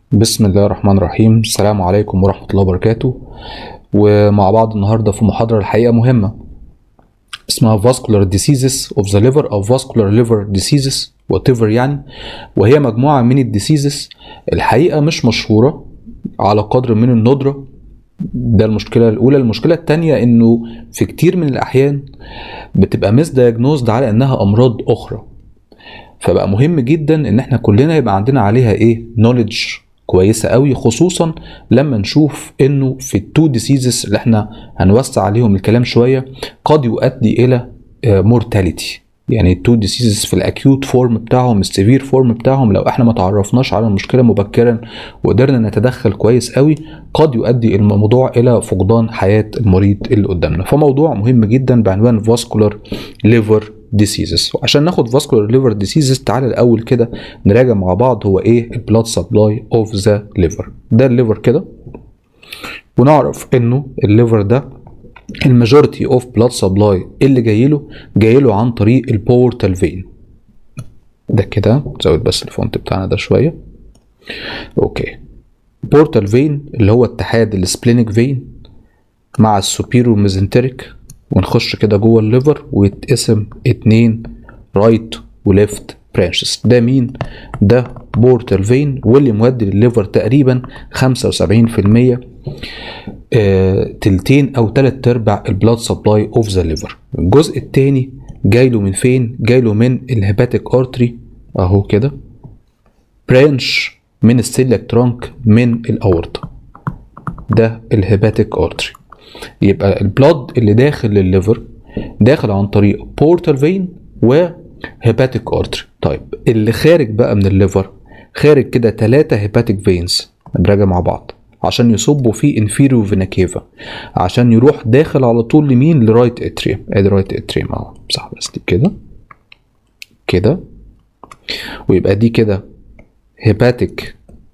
بسم الله الرحمن الرحيم السلام عليكم ورحمة الله وبركاته ومع بعض النهاردة في محاضرة الحقيقة مهمة اسمها Vascular Diseases of the Liver أو Vascular Liver Diseases whatever يعني وهي مجموعة من الديسيزز الحقيقة مش مشهورة على قدر من الندرة ده المشكلة الأولى المشكلة التانية إنه في كتير من الأحيان بتبقى مس دايجنوزد على إنها أمراض أخرى فبقى مهم جدا ان احنا كلنا يبقى عندنا عليها ايه نوليدج كويسه قوي خصوصا لما نشوف انه في التو ديسيزز اللي احنا هنوسع عليهم الكلام شويه قد يؤدي الى مورتاليتي يعني التو ديسيزز في الاكيوت فورم بتاعهم السيفير فورم بتاعهم لو احنا ما تعرفناش على المشكله مبكرا وقدرنا نتدخل كويس قوي قد يؤدي الموضوع الى فقدان حياه المريض اللي قدامنا فموضوع مهم جدا بعنوان فاسكولار ليفر ديسيزز وعشان ناخد فاسكولار ليفر ديسيزز تعالى الاول كده نراجع مع بعض هو ايه البلاد سبلاي اوف ذا ليفر ده الليفر كده ونعرف انه الليفر ده الماجورتي اوف بلاد سبلاي اللي جاي له جاي له عن طريق البورتال فين ده كده زود بس الفونت بتاعنا ده شويه اوكي بورتال فين اللي هو اتحاد السبلينيك فين مع السوبيرو ميزنتريك ونخش كده جوه الليفر ويتقسم اتنين رايت وليفت برانشز ده مين ده بورتال فين واللي مودي للليفر تقريبا 75% آه، تلتين او تلات ارباع البلاد سبلاي اوف ذا ليفر الجزء التاني جاي له من فين جاي له من الهيباتيك ارتري اهو كده برانش من السيليك ترانك من الاورطه ده الهيباتيك ارتري يبقى البلاد اللي داخل للليفر داخل عن طريق بورتال فين وهيباتيك ارتري طيب اللي خارج بقى من الليفر خارج كده ثلاثة هيباتيك فينز نراجع مع بعض عشان يصبوا في انفيريو فينا كيفا عشان يروح داخل على طول لمين لرايت اتريوم ادي رايت اتريوم اهو صح بس دي كده كده ويبقى دي كده هيباتيك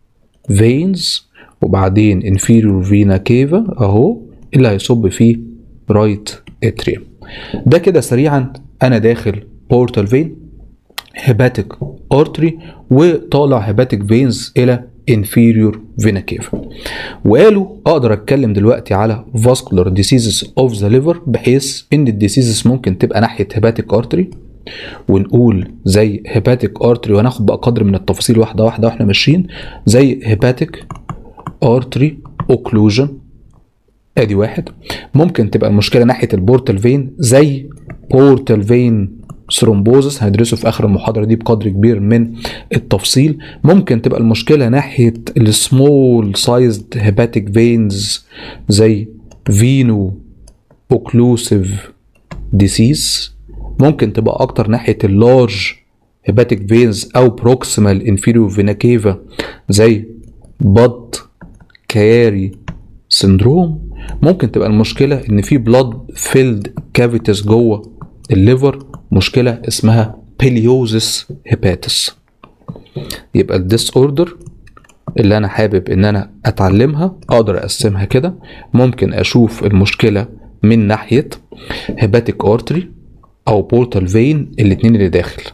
فينز وبعدين انفيريور فينا كيفا اهو اللي هيصب فيه رايت اتريوم ده كده سريعا انا داخل بورتال فين هيباتيك ارتري وطالع هيباتيك فينز الى inferior vena cava وقالوا اقدر اتكلم دلوقتي على vascular diseases of the liver بحيث ان الديسيزز ممكن تبقى ناحيه hepatic artery ونقول زي hepatic artery وهناخد بقى قدر من التفاصيل واحده واحده واحنا ماشيين زي hepatic artery occlusion ادي واحد ممكن تبقى المشكله ناحيه البورتال فين زي بورتال فين ثرومبوزس هندرسه في اخر المحاضره دي بقدر كبير من التفصيل ممكن تبقى المشكله ناحيه السمول سايزد هيباتيك فينز زي فينو اوكلوسيف ديسيز ممكن تبقى اكتر ناحيه اللارج هيباتيك فينز او بروكسيمال انفيريو فينا كيفا زي بط كياري سندروم ممكن تبقى المشكله ان في بلاد فيلد كافيتس جوه الليفر مشكله اسمها بيليوزس هيباتس يبقى الديس اوردر اللي انا حابب ان انا اتعلمها اقدر اقسمها كده ممكن اشوف المشكله من ناحيه هيباتيك ارتري او بورتال فين الاتنين اللي داخل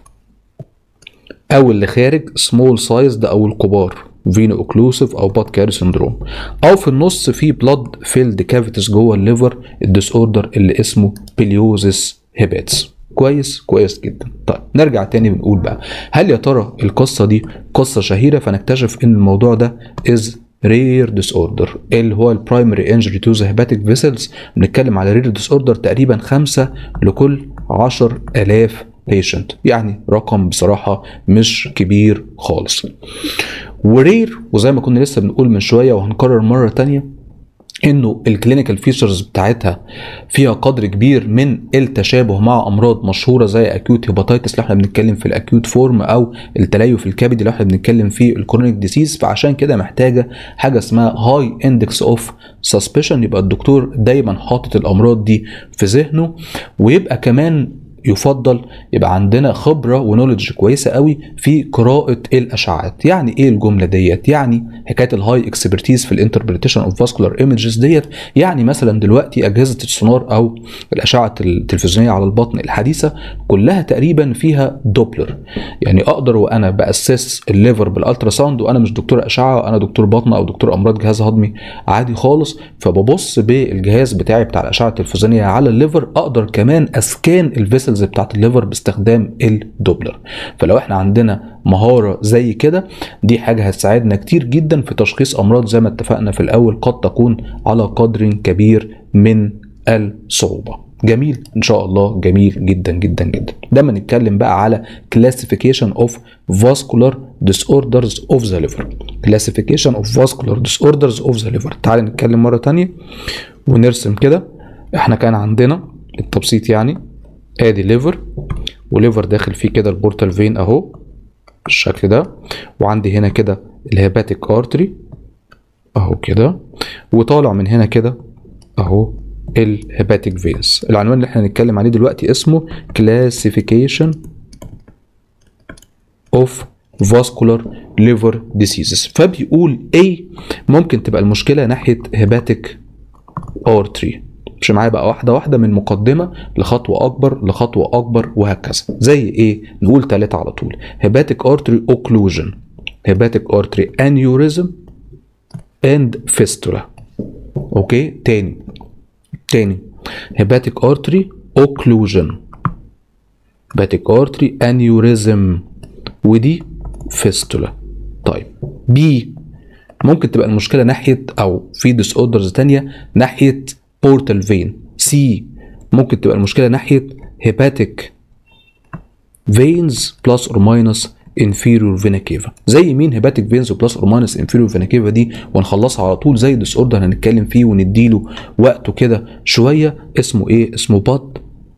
او اللي خارج سمول سايز ده او الكبار فينو اوكلوسيف او باد كاري سندروم او في النص في بلاد فيلد كافيتس جوه الليفر الديس اوردر اللي اسمه بليوزس هيباتس كويس كويس جدا طيب نرجع تاني بنقول بقى هل يا ترى القصه دي قصه شهيره فنكتشف ان الموضوع ده از رير ديس اوردر اللي هو البرايمري انجري تو ذا هيباتيك فيسلز بنتكلم على رير ديس اوردر تقريبا خمسة لكل 10000 بيشنت يعني رقم بصراحة مش كبير خالص ورير وزي ما كنا لسه بنقول من شوية وهنكرر مرة تانية انه الكلينيكال فيتشرز بتاعتها فيها قدر كبير من التشابه مع امراض مشهوره زي اكيوت هيباتيتس اللي احنا بنتكلم في الاكيوت فورم او التليف الكبدي اللي احنا بنتكلم فيه الكرونيك ديسيز فعشان كده محتاجه حاجه اسمها هاي اندكس اوف سسبشن يبقى الدكتور دايما حاطط الامراض دي في ذهنه ويبقى كمان يفضل يبقى عندنا خبره ونولج كويسه قوي في قراءه الاشعاعات يعني ايه الجمله ديت يعني حكايه الهاي اكسبرتيز في الانتربريتيشن اوف فاسكولار ايمجز ديت يعني مثلا دلوقتي اجهزه السونار او الاشعه التلفزيونيه على البطن الحديثه كلها تقريبا فيها دوبلر يعني اقدر وانا باسس الليفر بالالترا ساوند وانا مش دكتور اشعه انا دكتور بطن او دكتور امراض جهاز هضمي عادي خالص فببص بالجهاز بتاعي بتاع الاشعه التلفزيونيه على الليفر اقدر كمان اسكان الفيسلز بتاعت الليفر باستخدام الدوبلر فلو احنا عندنا مهاره زي كده دي حاجه هتساعدنا كتير جدا في تشخيص امراض زي ما اتفقنا في الاول قد تكون على قدر كبير من الصعوبه جميل ان شاء الله جميل جدا جدا جدا لما نتكلم بقى على classification of vascular disorders of the liver classification of vascular disorders of the liver تعال نتكلم مره تانية ونرسم كده احنا كان عندنا التبسيط يعني ادي ليفر وليفر داخل فيه كده البورتال فين اهو بالشكل ده وعندي هنا كده الهيباتيك ارتري اهو كده وطالع من هنا كده اهو الهيباتيك فينز العنوان اللي احنا هنتكلم عليه دلوقتي اسمه classification of vascular liver diseases فبيقول A ممكن تبقى المشكلة ناحية hepatic artery مش معايا بقى واحدة واحدة من مقدمة لخطوة أكبر لخطوة أكبر وهكذا زي إيه؟ نقول تلاتة على طول hepatic artery occlusion hepatic artery aneurysm and fistula أوكي تاني تاني hepatic artery occlusion hepatic artery aneurysm ودي fistula طيب بي ممكن تبقى المشكله ناحيه او في ديس اوردرز تانية ناحيه بورتال فين سي ممكن تبقى المشكله ناحيه هيباتيك فينز بلس اور ماينس انفيريور فينا كيفا زي مين هيباتيك فينز بلس اور ماينس انفيريور فينا كيفا دي ونخلصها على طول زي ديس اوردر هنتكلم فيه ونديله وقته كده شويه اسمه ايه اسمه باد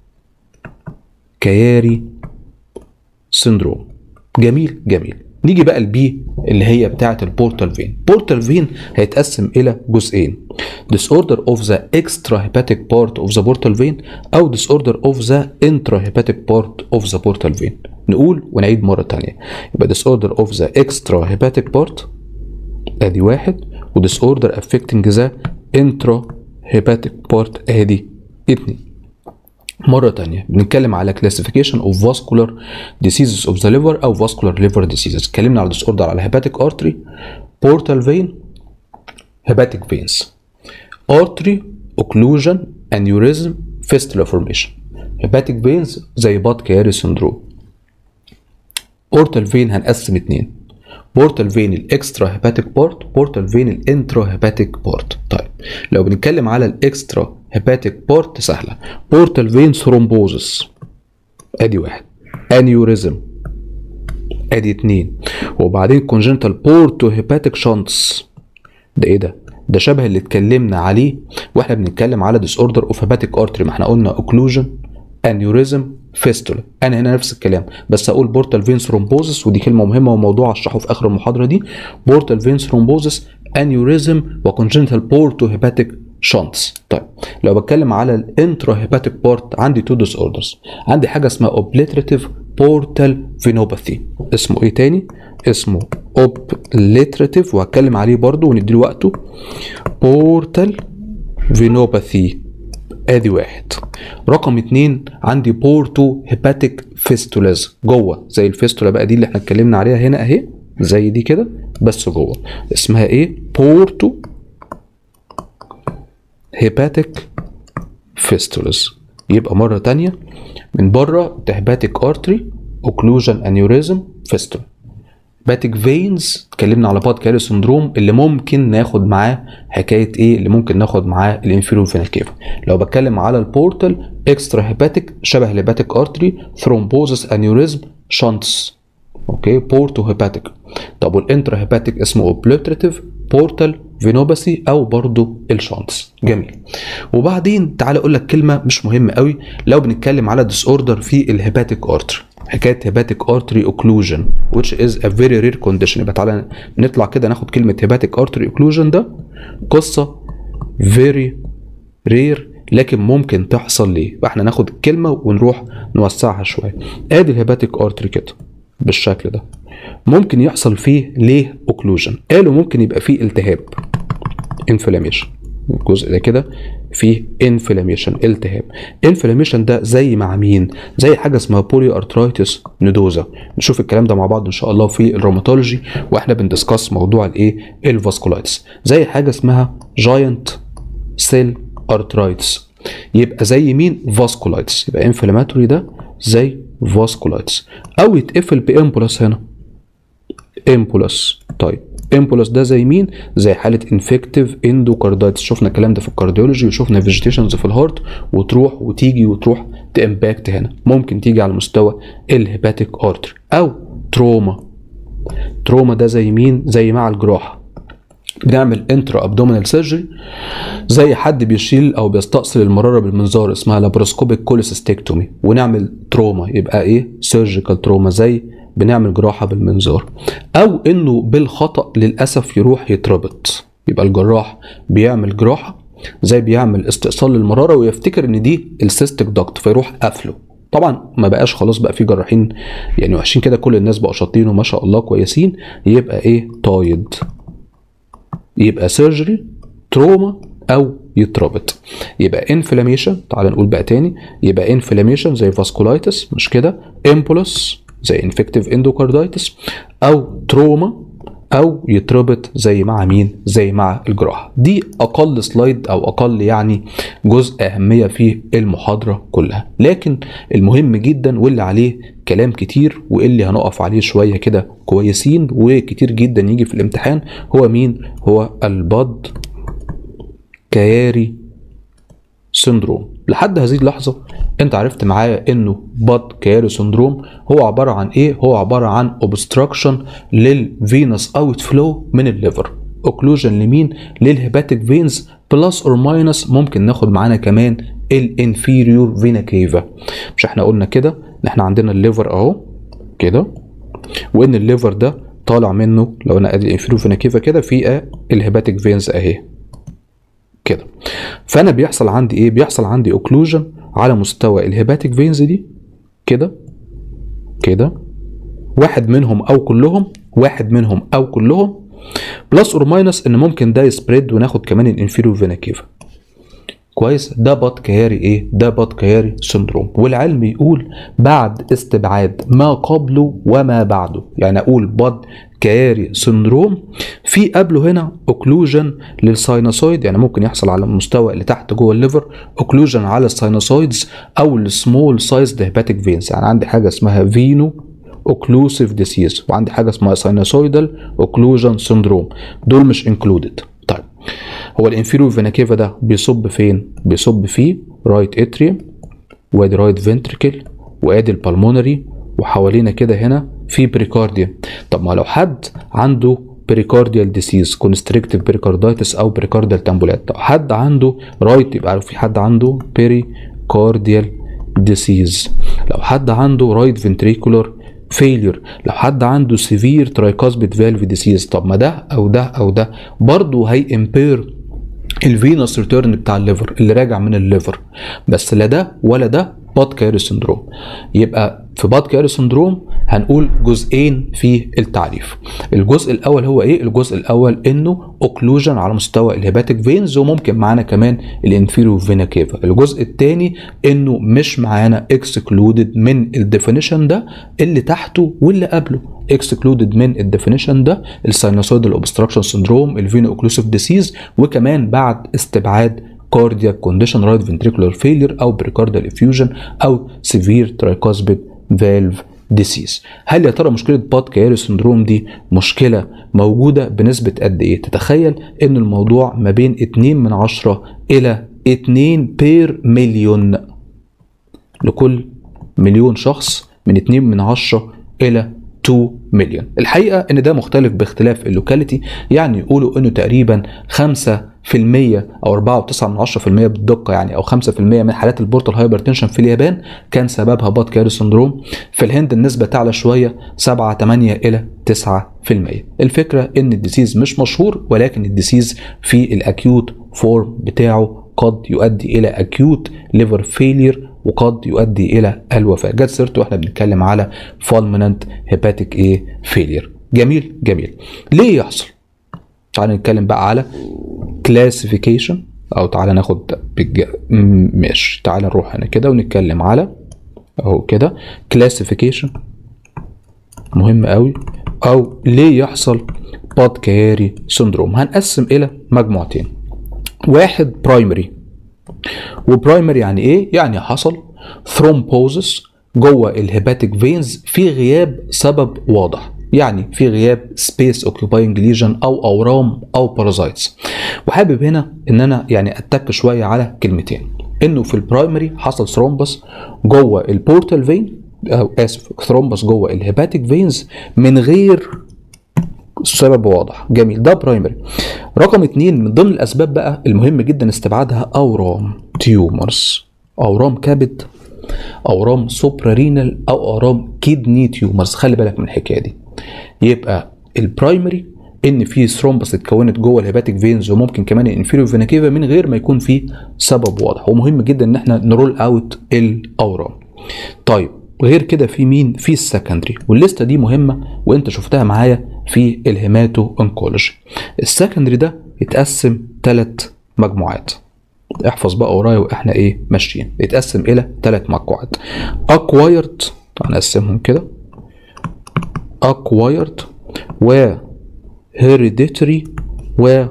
كياري سندروم جميل جميل نيجي بقى البي اللي هي بتاعه البورتال فين بورتال فين هيتقسم الى جزئين disorder of the extrahepatic part of the portal vein او disorder of the intrahepatic part of the portal vein نقول ونعيد مرة تانية يبقى disorder of the extrahepatic part ادي واحد و disorder affecting the intrahepatic part ادي اتنين مرة تانية بنتكلم على classification of vascular diseases of the liver أو vascular liver diseases اتكلمنا على disorder على hepatic artery portal vein hepatic veins artery occlusion aneurysm fistula formation hepatic veins زي باد كياري سندروم portal vein هنقسم اتنين بورتال فين الاكسترا هيباتيك بارت بورتال فين الانترا هيباتيك بارت طيب لو بنتكلم على الاكسترا هيباتيك بارت سهله بورتال فين ثرومبوزس ادي واحد انيوريزم ادي اتنين وبعدين كونجنتال بورتو هيباتيك شانتس ده ايه ده ده شبه اللي اتكلمنا عليه واحنا بنتكلم على ديس اوردر اوف هيباتيك ارتري ما احنا قلنا اوكلوجن انيوريزم فيستولا انا هنا نفس الكلام بس اقول بورتال فين ثرومبوزس ودي كلمه مهمه وموضوع اشرحه في اخر المحاضره دي بورتال فين ثرومبوزس انيوريزم وكونجنتال بورتو هيباتيك شانتس طيب لو بتكلم على الانترا هيباتيك بورت عندي تو ديس اوردرز عندي حاجه اسمها اوبليتريتيف بورتال فينوباثي اسمه ايه تاني اسمه اوبليتريتيف وهتكلم عليه برضو ونديله وقته بورتال فينوباثي ادي واحد رقم اتنين عندي بورتو هيباتيك فيستولاز جوه زي الفيستولا بقى دي اللي احنا اتكلمنا عليها هنا اهي زي دي كده بس جوه اسمها ايه بورتو هيباتيك فيستولاز يبقى مره تانية من بره هيباتيك ارتري اوكلوجن انيوريزم فيستولا باتيك فينز اتكلمنا على باد كاري سندروم اللي ممكن ناخد معاه حكايه ايه اللي ممكن ناخد معاه الانفيريور فينا كيفا لو بتكلم على البورتال اكسترا هيباتيك شبه الهيباتيك ارتري ثرومبوزس انيوريزم شانتس اوكي بورتو هيباتيك طب والانترا هيباتيك اسمه اوبليتريتيف بورتال فينوباثي او برضو الشانتس جميل وبعدين تعالى اقول لك كلمه مش مهمه قوي لو بنتكلم على ديس اوردر في الهيباتيك ارتري حكايه هيباتيك ارتري اوكلوجن which is a very rare condition يبقى تعالى نطلع كده ناخد كلمه هيباتيك ارتري اوكلوجن ده قصه very rare لكن ممكن تحصل ليه فاحنا ناخد الكلمه ونروح نوسعها شويه ادي الهيباتيك ارتري كده بالشكل ده ممكن يحصل فيه ليه اوكلوجن قالوا ممكن يبقى فيه التهاب انفلاميشن الجزء ده كده فيه انفلاميشن التهاب انفلاميشن ده زي مع مين زي حاجه اسمها بولي ارترايتس نودوزا نشوف الكلام ده مع بعض ان شاء الله في الروماتولوجي واحنا بندسكاس موضوع الايه الفاسكولايتس زي حاجه اسمها جاينت سيل ارترايتس يبقى زي مين فاسكولايتس يبقى انفلاماتوري ده زي فاسكولايتس او يتقفل بامبولس هنا امبولس طيب امبولس ده زي مين زي حاله انفكتيف اندوكاردايتس شفنا الكلام ده في الكارديولوجي وشفنا فيجيتيشنز في الهارت وتروح وتيجي وتروح تامباكت هنا ممكن تيجي على مستوى الهيباتيك ارتري او تروما تروما ده زي مين زي مع الجراحه بنعمل انترا ابدومينال سيرجري زي حد بيشيل او بيستأصل المراره بالمنظار اسمها لابروسكوبيك كوليسيستكتومي ونعمل تروما يبقى ايه سيرجيكال تروما زي بنعمل جراحه بالمنظار او انه بالخطا للاسف يروح يتربط يبقى الجراح بيعمل جراحه زي بيعمل استئصال للمراره ويفتكر ان دي السيستيك داكت فيروح قافله طبعا ما بقاش خلاص بقى في جراحين يعني وحشين كده كل الناس بقوا شاطرين وما شاء الله كويسين يبقى ايه تايد يبقى سيرجري تروما او يتربط يبقى انفلاميشن تعال نقول بقى تاني يبقى انفلاميشن زي فاسكولايتس مش كده امبولس زي انفكتيف اندوكاردايتس او تروما او يتربط زي مع مين زي مع الجراحه دي اقل سلايد او اقل يعني جزء اهميه في المحاضره كلها لكن المهم جدا واللي عليه كلام كتير واللي هنقف عليه شويه كده كويسين وكتير جدا يجي في الامتحان هو مين هو الباد كياري سندروم لحد هذه اللحظة انت عرفت معايا انه باد كياري سندروم هو عبارة عن ايه هو عبارة عن obstruction للفينوس اوت فلو من الليفر اوكلوجن لمين للهيباتيك فينز بلس اور ماينس ممكن ناخد معانا كمان الانفيريور فينا كيفا مش احنا قلنا كده ان احنا عندنا الليفر اهو كده وان الليفر ده طالع منه لو انا ادي الانفيريور فينا كيفا كده في الهيباتيك فينز اهي كده فانا بيحصل عندي ايه بيحصل عندي اوكلوجن على مستوى الهيباتيك فينز دي كده كده واحد منهم او كلهم واحد منهم او كلهم بلس اور ماينس ان ممكن ده يسبريد وناخد كمان الانفيريور فينا كيفا كويس ده بط كياري ايه ده بط كياري سندروم والعلم يقول بعد استبعاد ما قبله وما بعده يعني اقول بط كياري سندروم في قبله هنا اوكلوجن للساينوسويد يعني ممكن يحصل على المستوى اللي تحت جوه الليفر اوكلوجن على الساينوسويدز او السمول سايز هيباتيك فينز يعني عندي حاجه اسمها فينو اوكلوسيف ديسيز وعندي حاجه اسمها ساينوسويدال اوكلوجن سندروم دول مش انكلودد طيب هو الانفيريور فينا كيفا ده بيصب فين بيصب في رايت اتريوم وادي رايت فنتريكل وادي البلمونري وحوالينا كده هنا في بريكارديوم طب ما لو حد عنده بريكارديال ديسيز كونستريكتيف بريكاردايتس او بريكارديال تامبولات طب حد عنده رايت يبقى في حد عنده بريكارديال ديسيز لو حد عنده رايت فنتريكولار فيلير لو حد عنده سيفير ترايكاسبيد فالف ديسيز طب ما ده او ده او ده برضه هي امبير الفينوس ريتيرن بتاع الليفر اللي راجع من الليفر بس لا ده ولا ده باد كاري سندروم يبقى في باد كاري سندروم هنقول جزئين في التعريف الجزء الاول هو ايه الجزء الاول انه اوكلوجن على مستوى الهيباتيك فينز وممكن معانا كمان الانفيريو فينا كيفا الجزء الثاني انه مش معانا اكسكلودد من الديفينيشن ده اللي تحته واللي قبله اكسكلودد من الديفينيشن ده الساينوسويدال اوبستراكشن سندروم الفينو اوكلوسيف ديسيز وكمان بعد استبعاد كاردياك كونديشن رايت فنتريكولار فيلير او بريكاردال افيوجن او سيفير ترايكاسبيد فالف ديسيز هل يا ترى مشكله باد كياري سندروم دي مشكله موجوده بنسبه قد ايه تتخيل ان الموضوع ما بين 2 من 10 الى 2 بير مليون لكل مليون شخص من 2 من 10 الى 2 مليون الحقيقه ان ده مختلف باختلاف اللوكاليتي يعني يقولوا انه تقريبا 5 في المية أو أربعة وتسعة من عشرة في المية بالدقة يعني أو خمسة في المية من حالات البورتال هايبرتنشن في اليابان كان سببها باد كاري سندروم في الهند النسبة تعلى شوية سبعة تمانية إلى تسعة في المية الفكرة إن الديسيز مش مشهور ولكن الديسيز في الأكيوت فورم بتاعه قد يؤدي الى اكيوت ليفر فيلير وقد يؤدي الى الوفاه جت سيرته واحنا بنتكلم على فالمننت هيباتيك ايه فيلير جميل جميل ليه يحصل تعال نتكلم بقى على كلاسيفيكيشن او تعالى ناخد بالج... ماشي تعالى نروح هنا كده ونتكلم على اهو كده كلاسيفيكيشن مهم قوي او ليه يحصل باد كياري سندروم هنقسم الى مجموعتين واحد برايمري وبرايمري يعني ايه يعني حصل ثرومبوزس جوه الهيباتيك فينز في غياب سبب واضح يعني في غياب سبيس اوكيباينج ليجن او اورام او بارازايتس وحابب هنا ان انا يعني اتك شويه على كلمتين انه في البرايمري حصل ثرومبس جوه البورتال فين او اسف ثرومبس جوه الهيباتيك فينز من غير سبب واضح جميل ده برايمري رقم اتنين من ضمن الاسباب بقى المهم جدا استبعادها اورام تيومرز اورام كبد اورام سوبرارينال او اورام كيدني تيومرز خلي بالك من الحكايه دي يبقى البرايمري ان في ثرومبس اتكونت جوه الهيباتيك فينز وممكن كمان الانفيريور فينا كيفا من غير ما يكون في سبب واضح ومهم جدا ان احنا نرول اوت الاورام طيب غير كده في مين في السكندري والليسته دي مهمه وانت شفتها معايا في الهيماتو انكولوجي السكندري ده يتقسم ثلاث مجموعات احفظ بقى ورايا واحنا ايه ماشيين يتقسم الى ثلاث مجموعات اكوايرد هنقسمهم كده acquired و hereditary و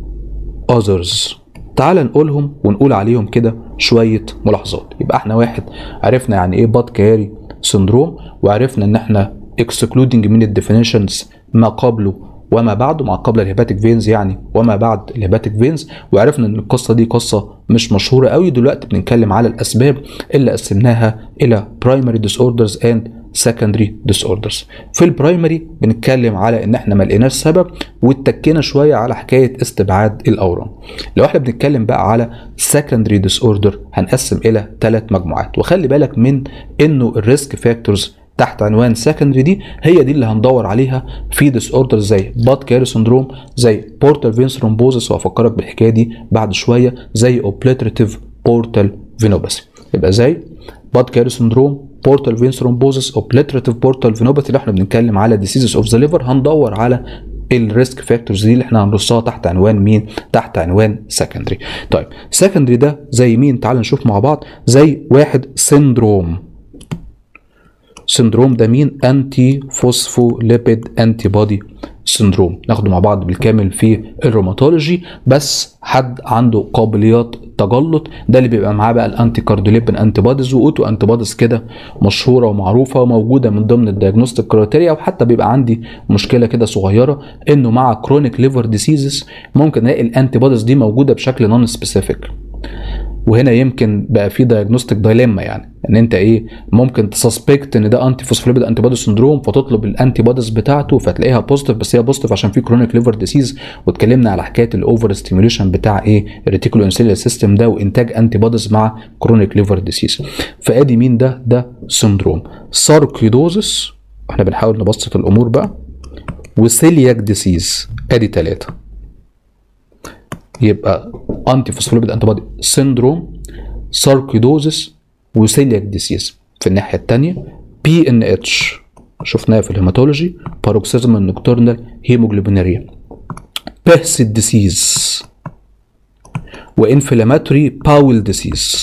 others تعال نقولهم ونقول عليهم كده شوية ملاحظات يبقى احنا واحد عرفنا يعني ايه باد كاري سندروم وعرفنا ان احنا excluding من الديفينيشنز ما قبله وما بعده ما قبل الهيباتيك فينز يعني وما بعد الهيباتيك فينز وعرفنا ان القصه دي قصه مش مشهوره قوي دلوقتي بنتكلم على الاسباب اللي قسمناها الى primary disorders and secondary disorders في البرايمري بنتكلم على ان احنا ما لقيناش سبب واتكينا شويه على حكايه استبعاد الاورام لو احنا بنتكلم بقى على secondary disorder هنقسم الى ثلاث مجموعات وخلي بالك من انه الريسك فاكتورز تحت عنوان سكندري دي هي دي اللي هندور عليها في ديس اوردر زي باد كاري سندروم زي بورتال فين ثرومبوزس وهفكرك بالحكايه دي بعد شويه زي اوبليتريتيف بورتال فينوباثي يبقى زي باد كاري سندروم بورتال فين ثرومبوزس اوبليتريتيف بورتال فينوباثي اللي احنا بنتكلم على ديسيزز اوف ذا ليفر هندور على الريسك فاكتورز دي اللي احنا هنرصها تحت عنوان مين؟ تحت عنوان سكندري. طيب سكندري ده زي مين؟ تعال نشوف مع بعض زي واحد سندروم سندروم ده مين انتي فوسفوليبيد انتي بودي سندروم ناخده مع بعض بالكامل في الروماتولوجي بس حد عنده قابليات تجلط ده اللي بيبقى معاه بقى الانتي كاردوليبين انتي بوديز واوتو انتي بوديز كده مشهوره ومعروفه وموجوده من ضمن الدياجنوستيك كرايتيريا وحتى بيبقى عندي مشكله كده صغيره انه مع كرونيك ليفر ديسيزز ممكن الاقي الانتي بوديز دي موجوده بشكل نون سبيسيفيك وهنا يمكن بقى في دايجنوستيك دايليما يعني ان انت ايه ممكن تسسبكت ان ده انتي فوسفوليبيد انتي بودي سندروم فتطلب الانتي بوديز بتاعته فتلاقيها بوزيتيف بس هي بوزيتيف عشان في كرونيك ليفر ديسيز واتكلمنا على حكايه الاوفر ستيميوليشن بتاع ايه الريتيكولو انسيليا سيستم ده وانتاج انتي بوديز مع كرونيك ليفر ديسيز فادي مين ده ده سندروم ساركيدوزس احنا بنحاول نبسط الامور بقى وسيلياك ديسيز ادي ثلاثه يبقى انتي فوسفوليبيد انتي بودي سيندروم ساركيدوزس وسيلياك ديسيز في الناحيه الثانيه بي ان اتش شفناها في الهيماتولوجي باروكسيزم النكتورنال هيموجلوبينوريا بيرسيت ديسيز وانفلاماتوري باول ديسيز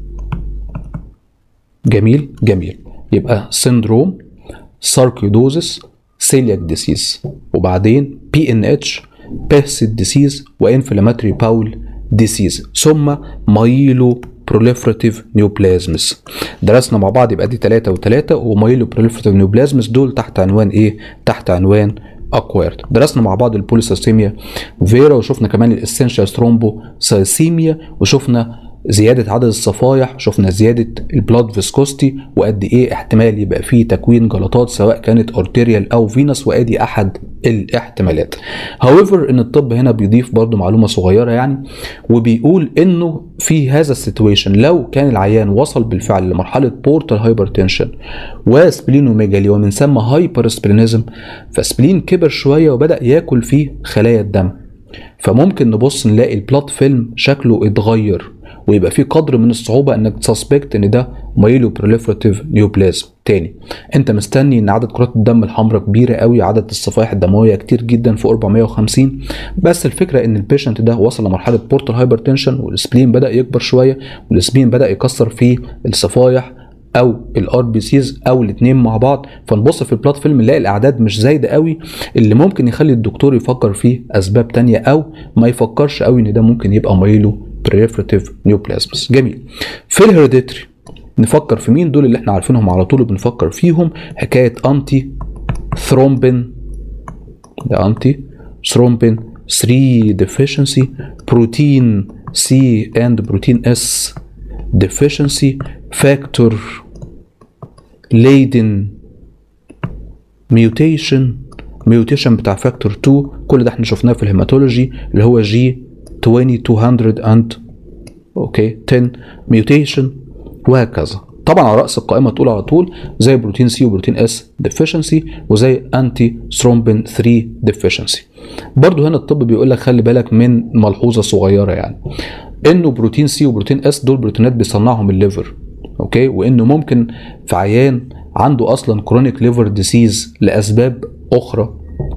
جميل جميل يبقى سيندروم ساركيدوزس سيلياك ديسيز وبعدين بي ان اتش بيرسيت ديسيز وانفلاماتوري باول ديسيز ثم مايلو بروليفراتيف نيوبلازمز درسنا مع بعض يبقى دي 3 و3 ومايلو بروليفراتيف نيوبلازمز دول تحت عنوان ايه تحت عنوان اكويرد درسنا مع بعض البوليسيستيميا فيرا وشفنا كمان الاسينشال ثرومبو سايسيميا وشفنا زيادة عدد الصفايح شفنا زيادة البلاد فيسكوستي وقد ايه احتمال يبقى فيه تكوين جلطات سواء كانت ارتيريال او فينس وادي احد الاحتمالات هاويفر ان الطب هنا بيضيف برضو معلومة صغيرة يعني وبيقول انه في هذا السيتويشن لو كان العيان وصل بالفعل لمرحلة بورتال هايبرتنشن وسبلينوميجالي ومن ثم هايبر سبلينيزم فسبلين كبر شوية وبدأ ياكل فيه خلايا الدم فممكن نبص نلاقي البلاد فيلم شكله اتغير ويبقى في قدر من الصعوبه انك تسسبكت ان ده مايلو بروليفراتيف نيوبلازم تاني انت مستني ان عدد كرات الدم الحمراء كبيره قوي عدد الصفائح الدمويه كتير جدا في 450 بس الفكره ان البيشنت ده وصل لمرحله بورتال هايبرتنشن والسبلين بدا يكبر شويه والسبلين بدا يكسر في الصفائح او الار بي سيز او الاثنين مع بعض فنبص في البلات فيلم نلاقي الاعداد مش زايده قوي اللي ممكن يخلي الدكتور يفكر فيه اسباب تانية او ما يفكرش قوي ان ده ممكن يبقى مايلو بريفراتيف نيوبلازمس جميل في الهيريديتري نفكر في مين دول اللي احنا عارفينهم على طول بنفكر فيهم حكايه انتي ثرومبين ده انتي ثرومبين 3 deficiency بروتين سي اند بروتين اس deficiency factor laden mutation mutation بتاع فاكتور 2 كل ده احنا شفناه في الهيماتولوجي اللي هو جي 2200 اند اوكي 10 mutation وهكذا طبعا على راس القائمه تقول على طول زي بروتين سي وبروتين اس ديفيشنسي وزي انتي ثرومبين 3 ديفيشنسي برضو هنا الطب بيقول لك خلي بالك من ملحوظه صغيره يعني انه بروتين سي وبروتين اس دول بروتينات بيصنعهم الليفر اوكي وانه ممكن في عيان عنده اصلا كرونيك ليفر ديسيز لاسباب اخرى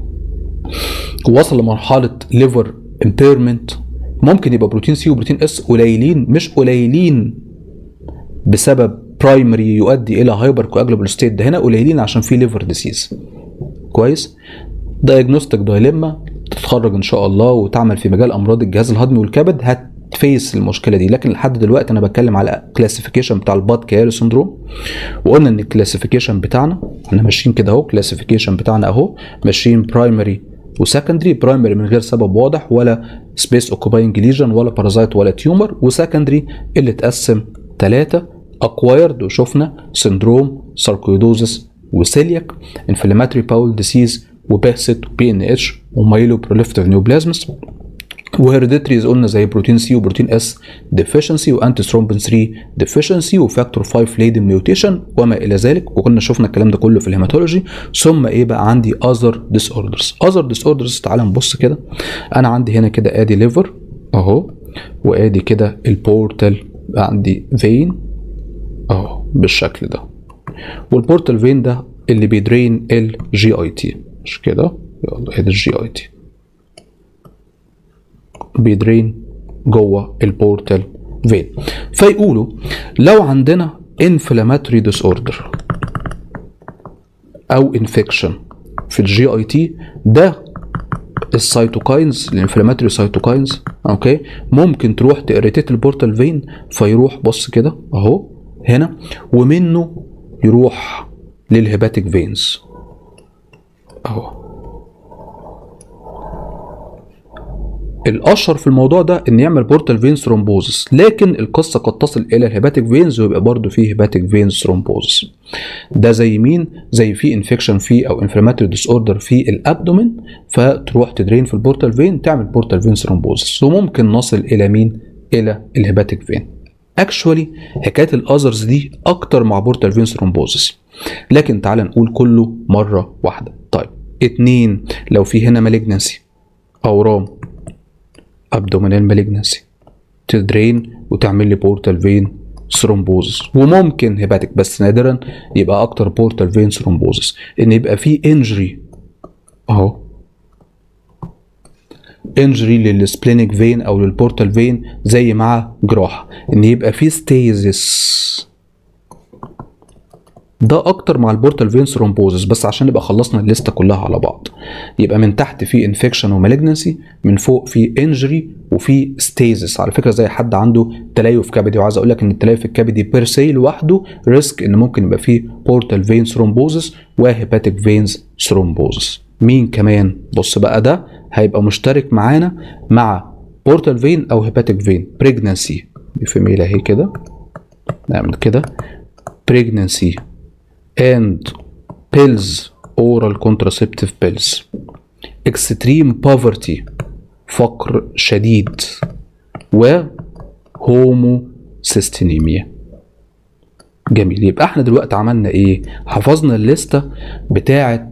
وصل لمرحله ليفر امبيرمنت ممكن يبقى بروتين سي وبروتين اس قليلين مش قليلين بسبب برايمري يؤدي الى هايبر كواجلبل ستيت ده هنا قليلين عشان في ليفر ديسيز كويس دايجنوستيك دايليما تتخرج ان شاء الله وتعمل في مجال امراض الجهاز الهضمي والكبد هتفيس المشكله دي لكن لحد دلوقتي انا بتكلم على كلاسيفيكيشن بتاع الباد كياري سندروم وقلنا ان الكلاسيفيكيشن بتاعنا احنا ماشيين كده اهو كلاسيفيكيشن بتاعنا اهو ماشيين برايمري وسكندري برايمري من غير سبب واضح ولا سبيس اوكوباينج ليجن ولا بارازايت ولا تيومر وسكندري اللي اتقسم ثلاثه اكوايرد وشفنا سندروم ساركويدوزس وسيلياك انفلاماتري باول ديسيز وباست وبي ان اتش ومايلو بروليفتيف نيوبلازمس وهيريديتريز قلنا زي بروتين سي وبروتين اس ديفيشنسي وانتي ثرومبين 3 ديفيشنسي وفاكتور 5 ليدن ميوتيشن وما الى ذلك وكنا شفنا الكلام ده كله في الهيماتولوجي ثم ايه بقى عندي اذر ديس اوردرز اذر ديس اوردرز تعال نبص كده انا عندي هنا كده ادي ليفر اهو وادي كده البورتال عندي فين اهو بالشكل ده والبورتال فين ده اللي بيدرين الجي اي تي مش كده يلا ادي الجي اي تي بيدرين جوه البورتال فين فيقولوا لو عندنا انفلاماتوري ديس اوردر او انفكشن في الجي اي تي ده السيتوكاينز الانفلاماتوري سيتوكاينز اوكي ممكن تروح تاريتيت البورتال فين فيروح بص كده اهو هنا ومنه يروح للهيباتيك فينز اهو الاشهر في الموضوع ده ان يعمل بورتال فين ثرومبوزس لكن القصه قد تصل الى الهيباتيك فينز ويبقى برضه فيه هيباتيك فين ثرومبوزس ده زي مين زي في انفكشن في او انفلاماتوري ديس اوردر في الابدومين فتروح تدرين في البورتال فين تعمل بورتال فين ثرومبوزس وممكن نصل الى مين الى الهيباتيك فين اكشولي حكايه الاذرز دي اكتر مع بورتال فين ثرومبوزس لكن تعال نقول كله مره واحده طيب اتنين لو في هنا مالجنسي اورام ابدومينال مالجنسي تدرين وتعمل لي بورتال فين ثرومبوزس وممكن هيباتيك بس نادرا يبقى اكتر بورتال فين ثرومبوزس ان يبقى في انجري اهو انجري للسبلينيك فين او للبورتال فين زي مع جراحه ان يبقى في ستيزس ده اكتر مع البورتال فين ثرومبوزس بس عشان نبقى خلصنا الليسته كلها على بعض يبقى من تحت في انفكشن ومالجنسي من فوق في انجري وفي ستيزس على فكره زي حد عنده تليف كبدي وعايز اقول لك ان التليف الكبدي بير سي لوحده ريسك ان ممكن يبقى فيه بورتال فين ثرومبوزس وهيباتيك فينز ثرومبوزس مين كمان بص بقى ده هيبقى مشترك معانا مع بورتال فين او هيباتيك فين بريجنسي فيميل اهي كده نعمل كده pregnancy and pills oral contraceptive pills extreme poverty فقر شديد و هوموسيستينيميا جميل يبقى احنا دلوقتي عملنا ايه حفظنا الليستة بتاعة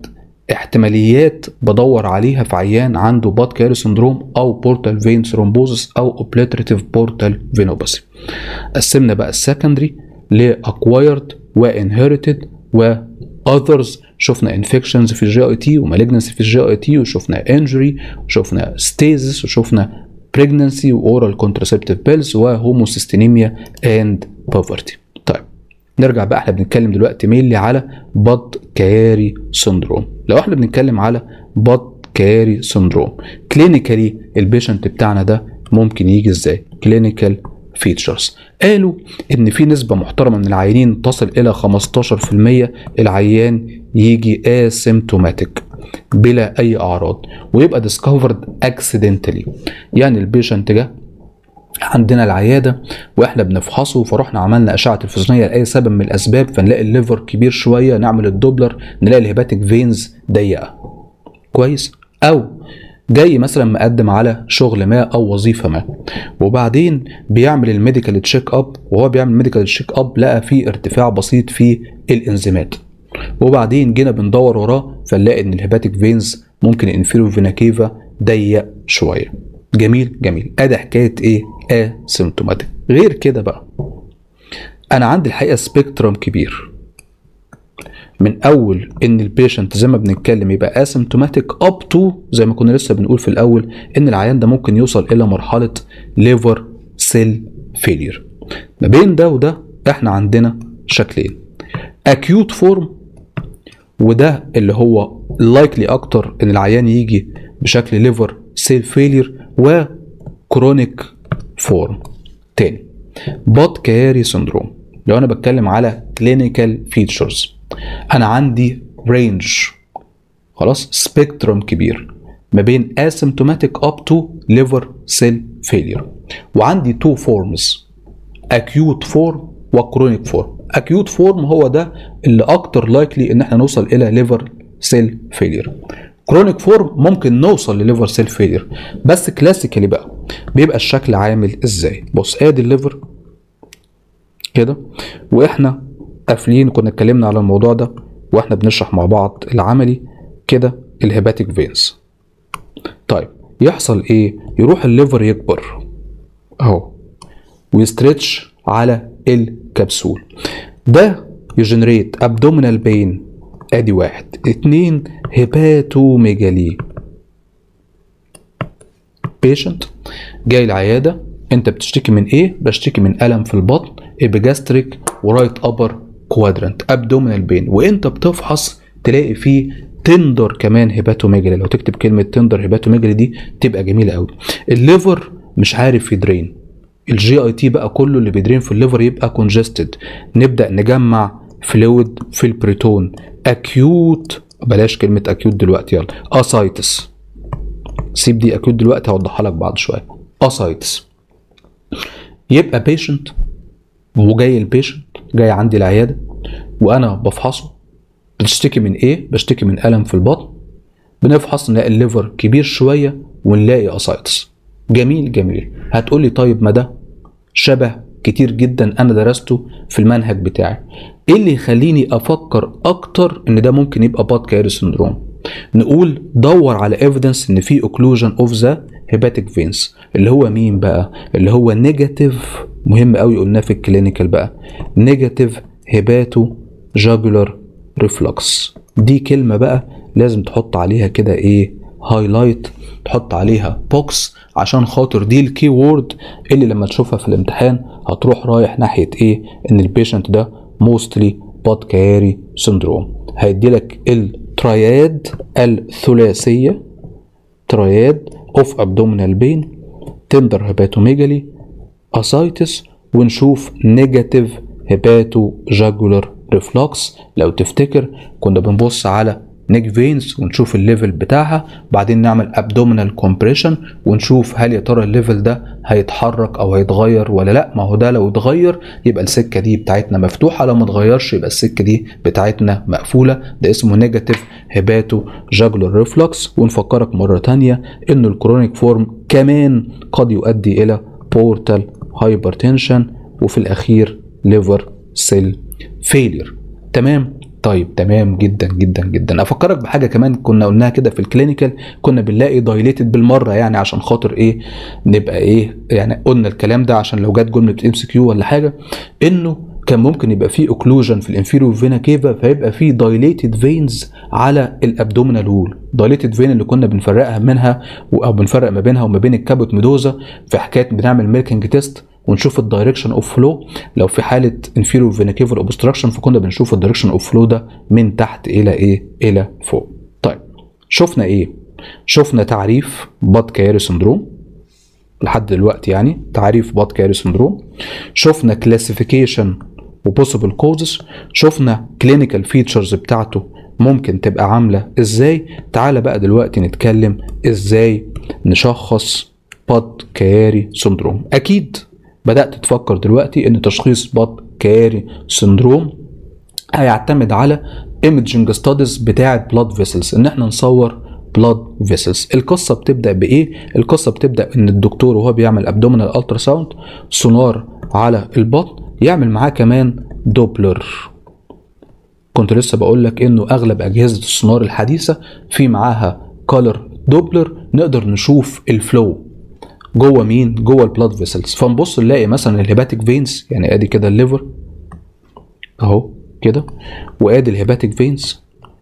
احتماليات بدور عليها في عيان عنده باد كاري سندروم او بورتال فين ثرومبوزس او اوبليتريتيف بورتال فينوباثي قسمنا بقى السكندري لاكوايرد وانهيرتد واذرز شفنا انفكشنز في الجي اي تي ومالجنسي في الجي اي تي وشفنا انجري وشفنا ستيزس وشفنا بريجنسي واورال كونتراسبتيف بيلز وهوموسيستينيميا اند بوفرتي طيب نرجع بقى احنا بنتكلم دلوقتي مينلي على باد كاري سندروم لو احنا بنتكلم على باد كاري سندروم كلينيكالي البيشنت بتاعنا ده ممكن يجي ازاي كلينيكال فيتشرز قالوا ان في نسبه محترمه من العيانين تصل الى 15% العيان يجي اسيمتوماتيك بلا اي اعراض ويبقى ديسكفرد اكسيدنتالي يعني البيشنت جه عندنا العياده واحنا بنفحصه فرحنا عملنا اشعه تلفزيونيه لاي سبب من الاسباب فنلاقي الليفر كبير شويه نعمل الدوبلر نلاقي الهيباتيك فينز ضيقه كويس او جاي مثلا مقدم على شغل ما او وظيفه ما وبعدين بيعمل الميديكال تشيك اب وهو بيعمل الميديكال تشيك اب لقى في ارتفاع بسيط في الانزيمات وبعدين جينا بندور وراه فنلاقي ان الهيباتيك فينز ممكن انفيرو فينا كيفا ضيق شويه جميل جميل ادي حكايه ايه اسيمتوماتيك غير كده بقى انا عندي الحقيقه سبيكترم كبير من اول ان البيشنت زي ما بنتكلم يبقى اسيمتوماتيك اب تو زي ما كنا لسه بنقول في الاول ان العيان ده ممكن يوصل الى مرحله ليفر سيل فيلير ما بين ده وده احنا عندنا شكلين اكيوت فورم وده اللي هو لايكلي اكتر ان العيان يجي بشكل ليفر سيل فيلير وكرونيك فورم تاني بات كاري سندروم لو انا بتكلم على كلينيكال فيتشرز انا عندي رينج خلاص سبيكترم كبير ما بين اسيمتوماتيك اب تو ليفر سيل فيلير وعندي تو فورمز اكيوت فورم وكرونيك فورم اكيوت فورم هو ده اللي اكتر لايكلي ان احنا نوصل الى ليفر سيل فيلير كرونيك فورم ممكن نوصل لليفر سيل فيلير بس كلاسيكالي بقى بيبقى الشكل عامل ازاي بص ادي الليفر كده واحنا قافلين كنا اتكلمنا على الموضوع ده واحنا بنشرح مع بعض العملي كده الهيباتيك فينز طيب يحصل ايه يروح الليفر يكبر اهو ويستريتش على الكبسول ده يجنريت ابدومينال بين ادي واحد اتنين هيباتوميجالي بيشنت جاي العياده انت بتشتكي من ايه بشتكي من الم في البطن ابيجاستريك ورايت ابر كوادرنت ابدومينال بين وانت بتفحص تلاقي فيه تندر كمان هيباتوميجالي لو تكتب كلمه تندر هيباتوميجالي دي تبقى جميله قوي الليفر مش عارف يدرين الجي اي تي بقى كله اللي بيدرين في الليفر يبقى كونجستد نبدا نجمع فلويد في البريتون اكيوت بلاش كلمه اكيوت دلوقتي يلا اسايتس سيب دي اكيوت دلوقتي هوضحها لك بعد شويه اسايتس يبقى بيشنت وجاي البيشنت جاي عندي العياده وانا بفحصه بتشتكي من ايه بشتكي من الم في البطن بنفحص نلاقي الليفر كبير شويه ونلاقي اسايتس جميل جميل هتقول لي طيب ما ده شبه كتير جدا انا درسته في المنهج بتاعي ايه اللي يخليني افكر اكتر ان ده ممكن يبقى باد كاري سندروم نقول دور على ايفيدنس ان في اوكلوجن اوف ذا هيباتيك فينز اللي هو مين بقى اللي هو نيجاتيف مهم قوي قلناه في الكلينيكال بقى نيجاتيف هيباتو جاجولار ريفلكس دي كلمه بقى لازم تحط عليها كده ايه هايلايت تحط عليها بوكس عشان خاطر دي الكي وورد اللي لما تشوفها في الامتحان هتروح رايح ناحيه ايه ان البيشنت ده موستلي باد كاري سندروم هيدي لك الترياد الثلاثيه ترياد اوف ابدومينال بين تندر هيباتوميجالي اسايتس ونشوف نيجاتيف هيباتو جاجولار ريفلكس لو تفتكر كنا بنبص على نيك فينز ونشوف الليفل بتاعها بعدين نعمل ابدومينال كومبريشن ونشوف هل يا ترى الليفل ده هيتحرك او هيتغير ولا لا ما هو ده لو اتغير يبقى السكه دي بتاعتنا مفتوحه لو ما اتغيرش يبقى السكه دي بتاعتنا مقفوله ده اسمه نيجاتيف هيباتو جاجولار ريفلكس ونفكرك مره تانية ان الكرونيك فورم كمان قد يؤدي الى بورتال هايبرتنشن وفي الاخير ليفر سيل فيلير تمام طيب تمام جدا جدا جدا افكرك بحاجه كمان كنا قلناها كده في الكلينيكال كنا بنلاقي دايليتد بالمره يعني عشان خاطر ايه نبقى ايه يعني قلنا الكلام ده عشان لو جت جمله ام سي كيو ولا حاجه انه كان ممكن يبقى فيه اوكلوجن في الانفيريور فينا كيفا فيبقى فيه دايليتد فينز على الابدومينال وول دايليتد فين اللي كنا بنفرقها منها او بنفرق ما بينها وما بين الكابوت ميدوزا في حكايه بنعمل ميلكنج تيست ونشوف الدايركشن اوف فلو لو في حاله انفيريور فينا كيفا اوبستراكشن فكنا بنشوف الدايركشن اوف فلو ده من تحت الى ايه الى فوق طيب شفنا ايه شفنا تعريف باد كاري سندروم لحد دلوقتي يعني تعريف باد كاري سندروم شفنا كلاسيفيكيشن وبوسيبل كوزز شفنا كلينيكال فيتشرز بتاعته ممكن تبقى عامله ازاي تعالى بقى دلوقتي نتكلم ازاي نشخص باد كاري سندروم اكيد بدات تفكر دلوقتي ان تشخيص باد كاري سندروم هيعتمد على ايمجنج ستاديز بتاعه بلاد فيسلز ان احنا نصور بلاد فيسلز القصه بتبدا بايه القصه بتبدا ان الدكتور وهو بيعمل ابدومينال الترا ساوند سونار على البطن يعمل معاه كمان دوبلر كنت لسه بقول لك انه اغلب اجهزه السونار الحديثه في معاها كولر دوبلر نقدر نشوف الفلو جوه مين جوه البلاد فيسلز فنبص نلاقي مثلا الهيباتيك فينز يعني ادي كده الليفر اهو كده وادي الهيباتيك فينز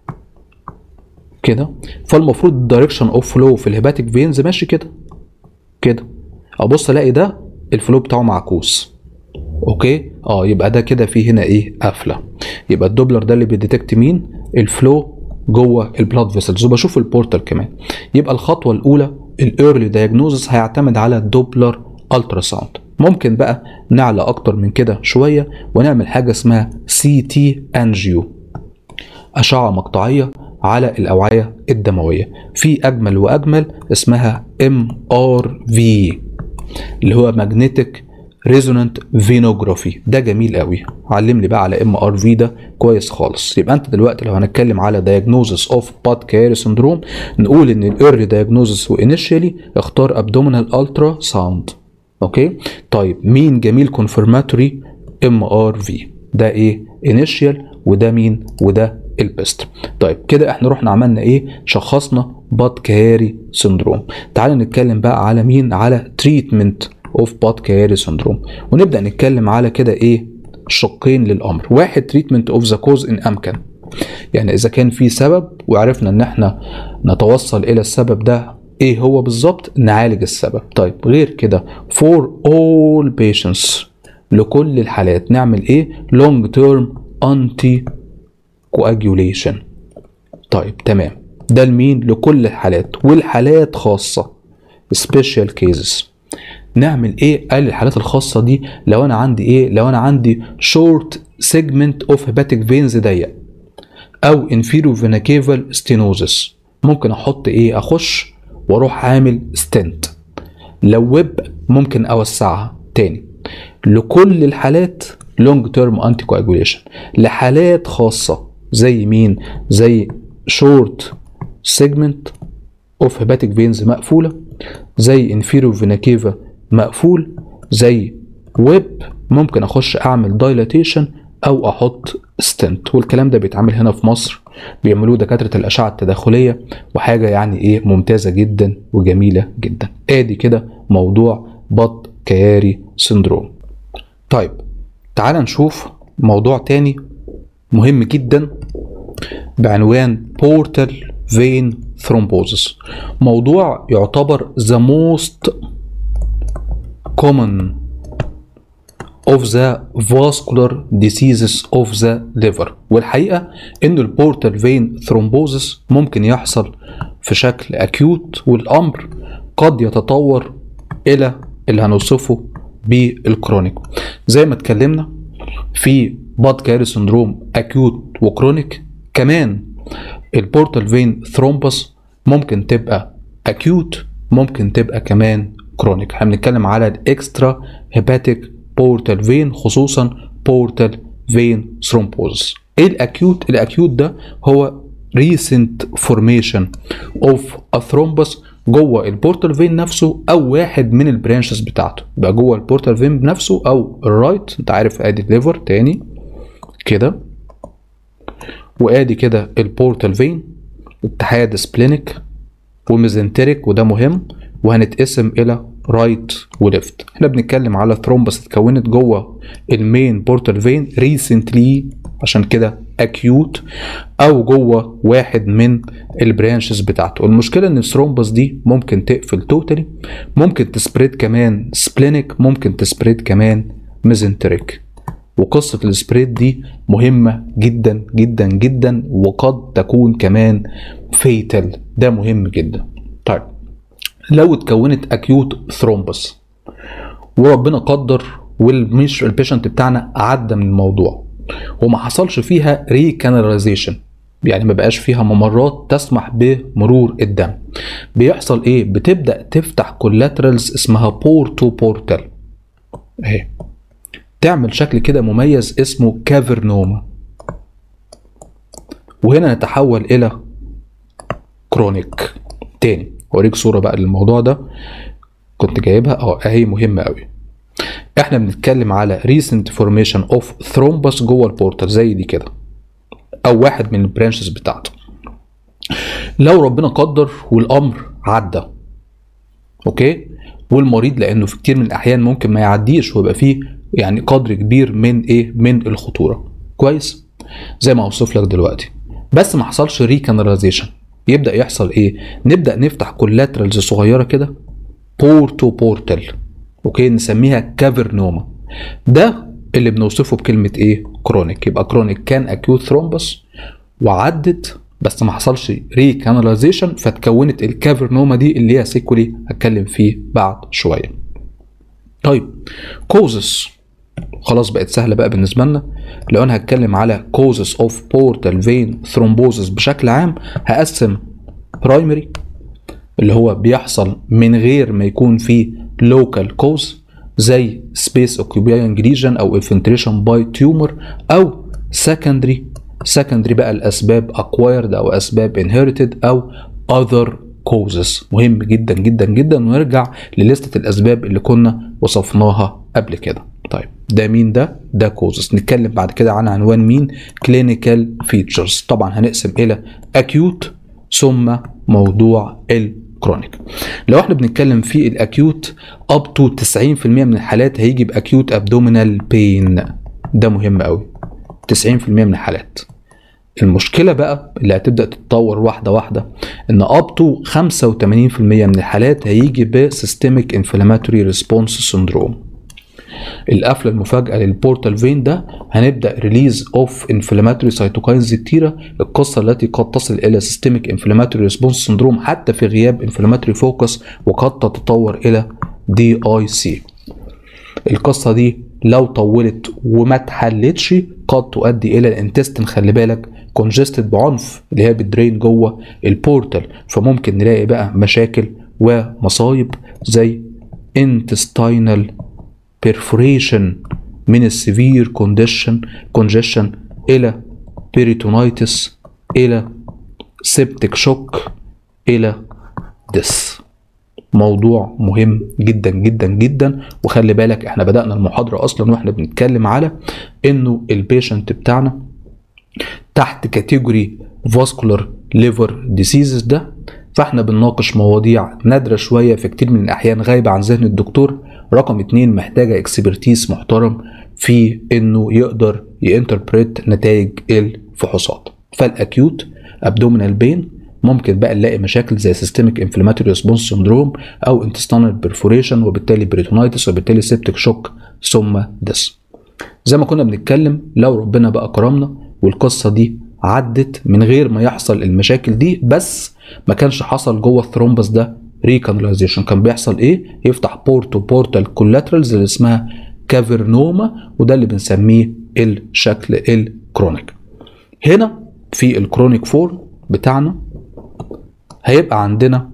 كده فالمفروض الدايركشن اوف فلو في الهيباتيك فينز ماشي كده كده ابص الاقي ده الفلو بتاعه معكوس اوكي اه يبقى ده كده فيه هنا ايه قفله يبقى الدوبلر ده اللي بيديتكت مين الفلو جوه البلاد فيسلز وبشوف البورتال كمان يبقى الخطوه الاولى الايرلي دايجنوزس هيعتمد على الدوبلر الترا ساوند ممكن بقى نعلى اكتر من كده شويه ونعمل حاجه اسمها سي تي انجيو اشعه مقطعيه على الاوعيه الدمويه في اجمل واجمل اسمها ام ار في اللي هو ماجنتيك ريزونانت فينوجرافي ده جميل قوي علم لي بقى على ام ار في ده كويس خالص يبقى انت دلوقتي لو هنتكلم على diagnosis اوف باد كاري سندروم نقول ان الايرلي diagnosis وانيشيالي اختار ابدومينال الترا ساوند اوكي طيب مين جميل كونفرماتوري ام ار في ده ايه انيشيال وده مين وده البيست طيب كده احنا رحنا عملنا ايه شخصنا باد كاري سندروم تعال نتكلم بقى على مين على تريتمنت اوف باد كاري سندروم ونبدا نتكلم على كده ايه شقين للامر واحد تريتمنت اوف ذا كوز ان امكن يعني اذا كان في سبب وعرفنا ان احنا نتوصل الى السبب ده ايه هو بالظبط نعالج السبب طيب غير كده for all patients لكل الحالات نعمل ايه long term anti coagulation طيب تمام ده لمين لكل الحالات والحالات خاصة special cases نعمل ايه قال الحالات الخاصة دي لو انا عندي ايه لو انا عندي short segment of hepatic veins ضيق او inferior vena cava stenosis ممكن احط ايه اخش واروح عامل ستنت لو ويب ممكن اوسعها تاني لكل الحالات لونج تيرم انتي كواجوليشن لحالات خاصه زي مين زي شورت سيجمنت اوف هيباتيك فينز مقفوله زي انفيرو فينا كيفا مقفول زي ويب ممكن اخش اعمل دايلاتيشن او احط ستنت والكلام ده بيتعمل هنا في مصر بيعملوه دكاتره الاشعه التداخليه وحاجه يعني ايه ممتازه جدا وجميله جدا ادي كده موضوع بط كياري سندروم طيب تعال نشوف موضوع تاني مهم جدا بعنوان بورتال فين ثرومبوزس موضوع يعتبر the most common of the vascular diseases of the liver والحقيقة ان البورتال فين ثرومبوزس ممكن يحصل في شكل اكيوت والامر قد يتطور الى اللي هنوصفه بالكرونيك زي ما اتكلمنا في باد كاري سندروم اكيوت وكرونيك كمان البورتال فين ثرومبس ممكن تبقى اكيوت ممكن تبقى كمان كرونيك احنا بنتكلم على الاكسترا هيباتيك بورتال فين خصوصا بورتال فين ثرومبوز ايه الاكيوت الاكيوت ده هو recent formation of a thrombus جوه البورتال فين نفسه او واحد من البرانشز بتاعته بقى جوه البورتال فين نفسه او الرايت انت عارف ادي الليفر تاني كده وادي كده البورتال فين اتحاد سبلينيك وميزنتريك وده مهم وهنتقسم الى رايت وليفت احنا بنتكلم على ثرومبس اتكونت جوه المين بورتال فين ريسنتلي عشان كده اكيوت او جوه واحد من البرانشز بتاعته المشكله ان الثرومبس دي ممكن تقفل توتالي ممكن تسبريد كمان سبلينيك ممكن تسبريد كمان ميزنتريك وقصة السبريد دي مهمة جدا جدا جدا وقد تكون كمان فيتال ده مهم جدا طيب لو اتكونت اكيوت ثرومبس وربنا قدر والمش البيشنت بتاعنا عدى من الموضوع وما حصلش فيها ريكاناليزيشن يعني ما بقاش فيها ممرات تسمح بمرور الدم بيحصل ايه بتبدا تفتح كولاترالز اسمها بورتو بورتال اهي تعمل شكل كده مميز اسمه كافرنوما وهنا نتحول الى كرونيك تاني اوريك صوره بقى للموضوع ده كنت جايبها اه اهي مهمه قوي احنا بنتكلم على recent formation of thrombus جوه البورتال زي دي كده او واحد من البرانشز بتاعته لو ربنا قدر والامر عدى اوكي والمريض لانه في كتير من الاحيان ممكن ما يعديش ويبقى فيه يعني قدر كبير من ايه من الخطوره كويس زي ما اوصف لك دلوقتي بس ما حصلش ريكاناليزيشن يبدا يحصل ايه نبدا نفتح كولاترالز صغيره كده بورتو بورتال اوكي نسميها كافرنوما ده اللي بنوصفه بكلمه ايه كرونيك يبقى كرونيك كان اكيوت ثرومبس وعدت بس ما حصلش ريكاناليزيشن فتكونت الكافرنوما دي اللي هي سيكولي هتكلم فيه بعد شويه طيب كوزس خلاص بقت سهله بقى بالنسبه لنا لو انا هتكلم على كوزس اوف بورتال فين ثرومبوزس بشكل عام هقسم برايمري اللي هو بيحصل من غير ما يكون فيه لوكال كوز زي سبيس اوكيباينج ريجن او انفلتريشن باي تيومر او سكندري سكندري بقى الاسباب اكوايرد او اسباب انهيرتد او اذر كوزز مهم جدا جدا جدا ونرجع لليستة الاسباب اللي كنا وصفناها قبل كده طيب ده مين ده ده كوزز نتكلم بعد كده عن عنوان مين كلينيكال فيتشرز طبعا هنقسم الى اكيوت ثم موضوع الكرونيك لو احنا بنتكلم في الاكيوت اب تو 90% من الحالات هيجي باكيوت ابدومينال بين ده مهم قوي 90% من الحالات المشكله بقى اللي هتبدا تتطور واحده واحده ان اب تو 85% من الحالات هيجي بسيستميك انفلاماتوري ريسبونس سندروم القفله المفاجاه للبورتال فين ده هنبدا ريليز اوف انفلاماتوري سيتوكاينز كتيره القصه التي قد تصل الى سيستميك انفلاماتوري ريسبونس سندروم حتى في غياب انفلاماتوري فوكس وقد تتطور الى دي اي سي القصه دي لو طولت وما اتحلتش قد تؤدي الى الانتستين خلي بالك كونجستد بعنف اللي هي بتدرين جوه البورتال فممكن نلاقي بقى مشاكل ومصايب زي intestinal perforation من السيفير كونديشن كونجيشن الى بيريتونايتس الى سيبتك شوك الى ديس موضوع مهم جدا جدا جدا وخلي بالك احنا بدأنا المحاضرة اصلا واحنا بنتكلم على انه البيشنت بتاعنا تحت كاتيجوري فاسكولار ليفر ديسيزز ده فاحنا بنناقش مواضيع نادرة شوية في كتير من الأحيان غايبة عن ذهن الدكتور رقم اتنين محتاجة اكسبرتيز محترم في انه يقدر ينتربريت نتائج الفحوصات فالاكيوت ابدومينال بين ممكن بقى نلاقي مشاكل زي سيستميك انفلاماتوري ريسبونس سندروم او انتستانال بيرفوريشن وبالتالي بريتونايتس وبالتالي سيبتك شوك ثم دس زي ما كنا بنتكلم لو ربنا بقى كرمنا والقصه دي عدت من غير ما يحصل المشاكل دي بس ما كانش حصل جوه الثرومبس ده ريكاناليزيشن كان بيحصل ايه يفتح بورتو بورتال كولاترالز اللي اسمها كافرنوما وده اللي بنسميه الشكل الكرونيك هنا في الكرونيك فور بتاعنا هيبقى عندنا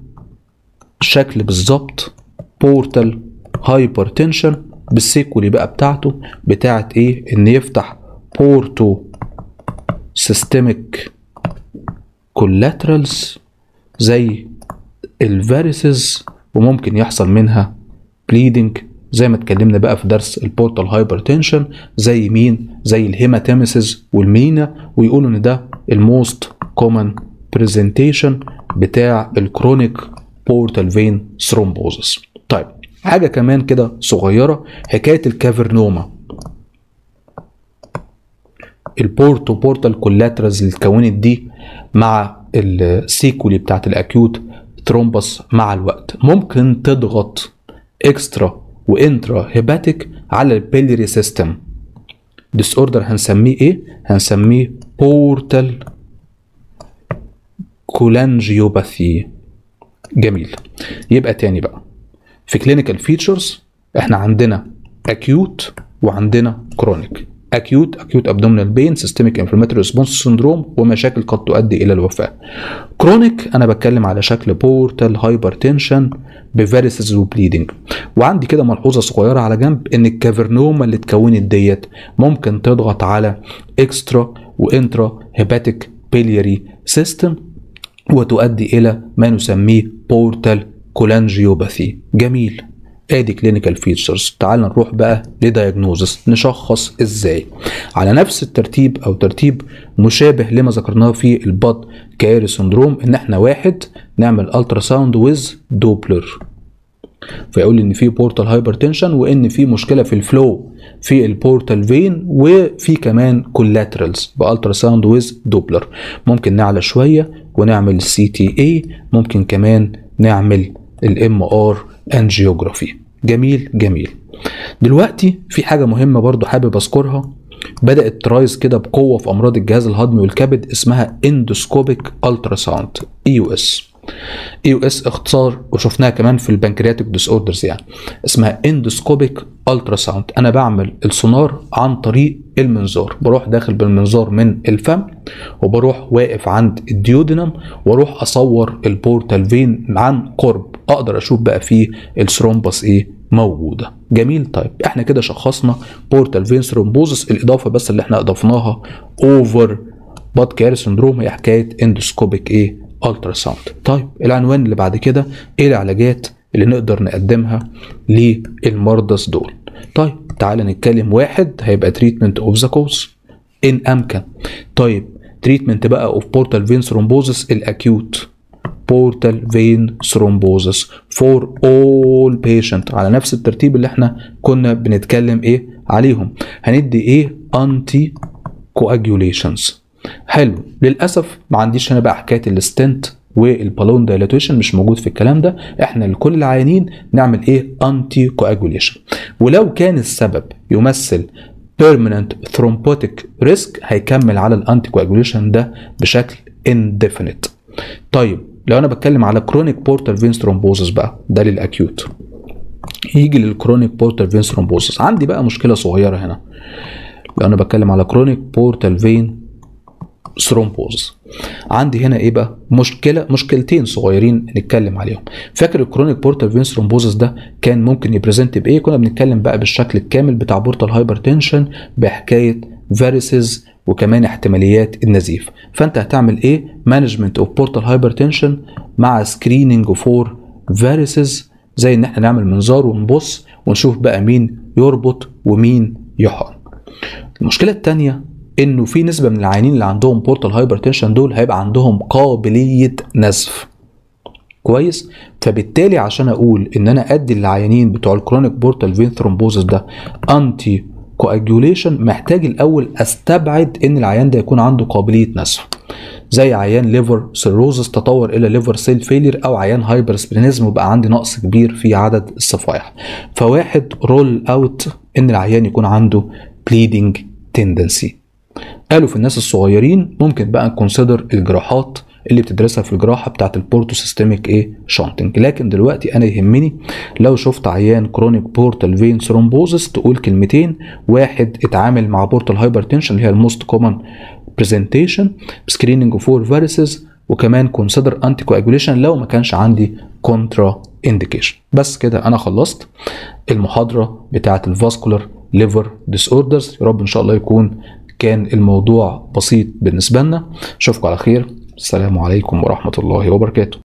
شكل بالظبط بورتال هايبرتنشن بالسيكولي بقى بتاعته بتاعت ايه ان يفتح بورتو سيستميك كولاترالز زي الفاريسز وممكن يحصل منها بليدنج زي ما اتكلمنا بقى في درس البورتال هايبرتنشن زي مين زي الهيماتيمسيس والمينا ويقولوا ان ده الموست كومن برزنتيشن بتاع الكرونيك بورتال فين ثرومبوزس طيب حاجه كمان كده صغيره حكايه الكافرنوما البورتو بورتال كولاترز اللي اتكونت دي مع السيكولي بتاعت الاكيوت ثرومبس مع الوقت ممكن تضغط اكسترا وانترا هيباتيك على البيليري سيستم ديس اوردر هنسميه ايه هنسميه بورتال كولانجيوباثي جميل يبقى تاني بقى في كلينيكال فيتشرز احنا عندنا اكيوت وعندنا كرونيك اكيوت اكيوت ابدومينال بين سيستميك انفلاماتوري ريسبونس سندروم ومشاكل قد تؤدي الى الوفاه كرونيك انا بتكلم على شكل بورتال هايبرتنشن بفاريسز وبليدنج وعندي كده ملحوظه صغيره على جنب ان الكافرنوما اللي اتكونت ديت ممكن تضغط على اكسترا وانترا هيباتيك بيلياري سيستم وتؤدي الى ما نسميه بورتال كولانجيوباثي جميل ادي كلينيكال فيتشرز تعال نروح بقى لدايجنوزس نشخص ازاي على نفس الترتيب او ترتيب مشابه لما ذكرناه في الباد كاري سندروم ان احنا واحد نعمل الترا ساوند ويز دوبلر فيقول ان في بورتال هايبرتنشن وان في مشكله في الفلو في البورتال فين وفي كمان كولاترالز بالترا ساوند ويز دوبلر ممكن نعلى شويه ونعمل سي تي اي ممكن كمان نعمل الام ار انجيوجرافي جميل جميل دلوقتي في حاجه مهمه برضو حابب اذكرها بدات ترايز كده بقوه في امراض الجهاز الهضمي والكبد اسمها اندوسكوبيك الترا ساوند اي يو اس اي يو اس اختصار وشفناها كمان في البنكرياتيك ديس اوردرز يعني اسمها اندوسكوبيك الترا ساوند انا بعمل السونار عن طريق المنظار بروح داخل بالمنظار من الفم وبروح واقف عند الديودينم واروح اصور البورتال فين عن قرب اقدر اشوف بقى فيه الثرومبس ايه موجوده جميل طيب احنا كده شخصنا بورتال فين ثرومبوزس الاضافه بس اللي احنا اضفناها اوفر باد كاري سندروم هي حكايه اندوسكوبيك ايه الترا ساوند طيب العنوان اللي بعد كده ايه العلاجات اللي نقدر نقدمها للمرضى دول طيب تعال نتكلم واحد هيبقى تريتمنت اوف ذا كوز ان امكن طيب تريتمنت بقى اوف بورتال فين ثرومبوزس الاكيوت بورتال فين ثرومبوزس فور اول بيشنت على نفس الترتيب اللي احنا كنا بنتكلم ايه عليهم هندي ايه انتي كواجوليشنز حلو للاسف ما عنديش هنا بقى حكايه الستنت والبالون دايلاتيشن مش موجود في الكلام ده احنا لكل العيانين نعمل ايه انتي كواجوليشن ولو كان السبب يمثل permanent thrombotic risk هيكمل على الانتي كواجوليشن ده بشكل indefinite طيب لو انا بتكلم على كرونيك بورتال فين ثرومبوزس بقى ده للاكيوت يجي للكرونيك بورتال فين ثرومبوزس عندي بقى مشكله صغيره هنا لو انا بتكلم على كرونيك بورتال فين ثرومبوز عندي هنا ايه بقى مشكله مشكلتين صغيرين نتكلم عليهم فاكر الكرونيك بورتال فين ثرومبوزس ده كان ممكن يبريزنت بايه كنا بنتكلم بقى بالشكل الكامل بتاع بورتال هايبرتنشن بحكايه فيرسز وكمان احتماليات النزيف فانت هتعمل ايه مانجمنت اوف بورتال هايبرتنشن مع سكريننج فور فيرسز زي ان احنا نعمل منظار ونبص ونشوف بقى مين يربط ومين يحقن المشكله الثانيه انه في نسبه من العيانين اللي عندهم بورتال هايبرتنشن دول هيبقى عندهم قابليه نزف كويس فبالتالي عشان اقول ان انا ادي للعيانين بتوع الكرونيك بورتال فين ثرومبوزس ده انتي كواجوليشن محتاج الاول استبعد ان العيان ده يكون عنده قابليه نزف زي عيان ليفر سيروزس تطور الى ليفر سيل فيلير او عيان هايبر سبلينيزم وبقى عندي نقص كبير في عدد الصفائح فواحد رول اوت ان العيان يكون عنده بليدنج تندنسي قالوا في الناس الصغيرين ممكن بقى نكونسيدر الجراحات اللي بتدرسها في الجراحه بتاعت البورتو سيستميك ايه شانتنج لكن دلوقتي انا يهمني لو شفت عيان كرونيك بورتال فين ثرومبوزس تقول كلمتين واحد اتعامل مع بورتال هايبرتنشن اللي هي الموست كومن برزنتيشن سكريننج فور فيرسز وكمان كونسيدر انتي كواجوليشن لو ما كانش عندي كونترا انديكيشن بس كده انا خلصت المحاضره بتاعت الفاسكولار ليفر ديس اوردرز يا رب ان شاء الله يكون كان الموضوع بسيط بالنسبه لنا اشوفكم على خير السلام عليكم ورحمه الله وبركاته